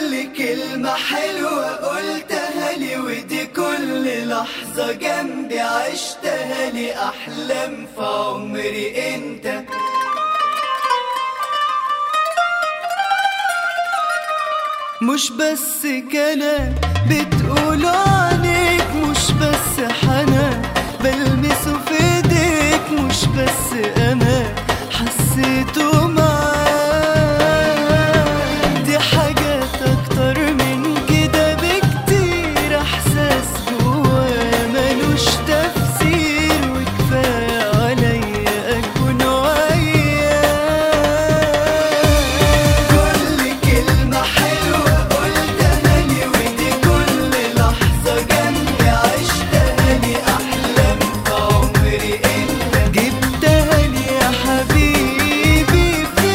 كل كلمة حلوة قلتها لي ودي كل لحظة جنبي عشتها لي أحلام في عمري أنت مش بس كلام بتقوله عليك مش بس حنان بلمسه في ايديك مش بس امان حسيته معاك دي حاجات اكتر من كده بكتير احساس جوايا ملوش تفسير وكفايه عليا اكون وياك كل كلمة حلوة قلتها لي ودي كل لحظة جنبي عشتها لي أحلام في عمري أنت جبتها لي يا حبيبي في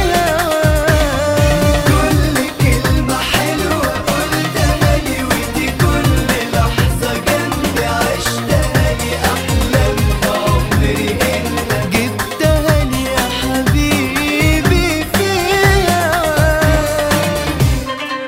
هواك كل كلمة حلوة قلتها لي ودي كل لحظة جنبي عشتها لي أحلام في عمري أنت جبتها لي يا حبيبي في هواك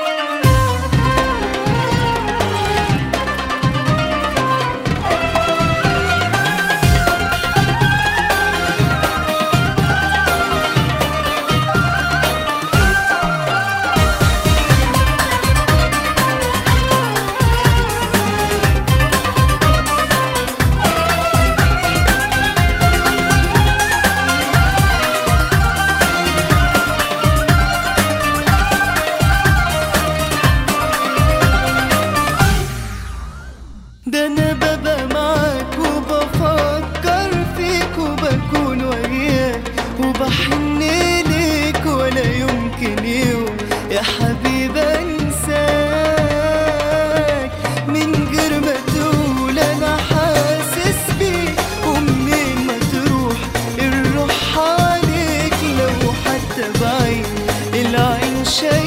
ده انا ببقى معاك وبفكر فيك وبكون وياك وبحن ليك ولا يمكن يوم يا حبيبي انساك من غير ما تقول انا حاسس بيك ومنين ما تروح الروح عليك لو حتى بعيد العين شايف